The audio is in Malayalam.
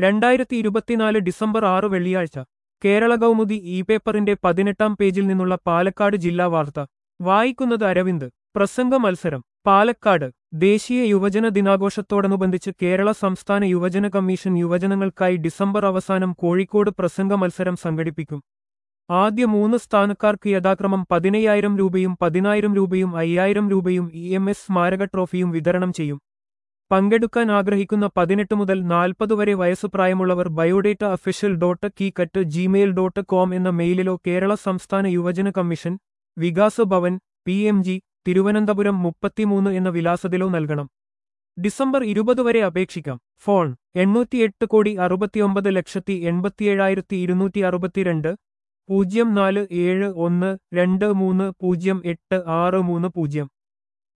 രണ്ടായിരത്തി ഇരുപത്തിനാല് ഡിസംബർ ആറ് വെള്ളിയാഴ്ച കേരള കൗമുദി ഇ പേപ്പറിന്റെ പതിനെട്ടാം പേജിൽ നിന്നുള്ള പാലക്കാട് ജില്ലാ വാർത്ത വായിക്കുന്നത് അരവിന്ദ് പ്രസംഗ മത്സരം പാലക്കാട് ദേശീയ യുവജന ദിനാഘോഷത്തോടനുബന്ധിച്ച് കേരള സംസ്ഥാന യുവജന കമ്മീഷൻ യുവജനങ്ങൾക്കായി ഡിസംബർ അവസാനം കോഴിക്കോട് പ്രസംഗ മത്സരം സംഘടിപ്പിക്കും ആദ്യ മൂന്ന് സ്ഥാനക്കാർക്ക് യഥാക്രമം പതിനയ്യായിരം രൂപയും പതിനായിരം രൂപയും അയ്യായിരം രൂപയും ഇ എം എസ് സ്മാരക ട്രോഫിയും വിതരണം ചെയ്യും പങ്കെടുക്കാൻ ആഗ്രഹിക്കുന്ന പതിനെട്ട് മുതൽ നാൽപ്പത് വരെ വയസ്സ് പ്രായമുള്ളവർ biodata official dot key cut Gmail dot com എന്ന മെയിലിലോ കേരള സംസ്ഥാന യുവജന commission Vikas Bhavan P M G Thiruvananthapuram മുപ്പത്തിമൂന്ന് എന്ന വിലാസത്തിലോ നൽകണം ഡിസംബർ ഇരുപത് വരെ അപേക്ഷിക്കാം ഫോൺ എണ്ണൂറ്റിയെട്ട് കോടി അറുപത്തിയൊമ്പത് ലക്ഷത്തി എൺപത്തിയേഴായിരത്തി ഇരുന്നൂറ്റി അറുപത്തിരണ്ട് പൂജ്യം നാല് ഏഴ് ഒന്ന് രണ്ട് മൂന്ന് പൂജ്യം എട്ട് ആറ് മൂന്ന് പൂജ്യം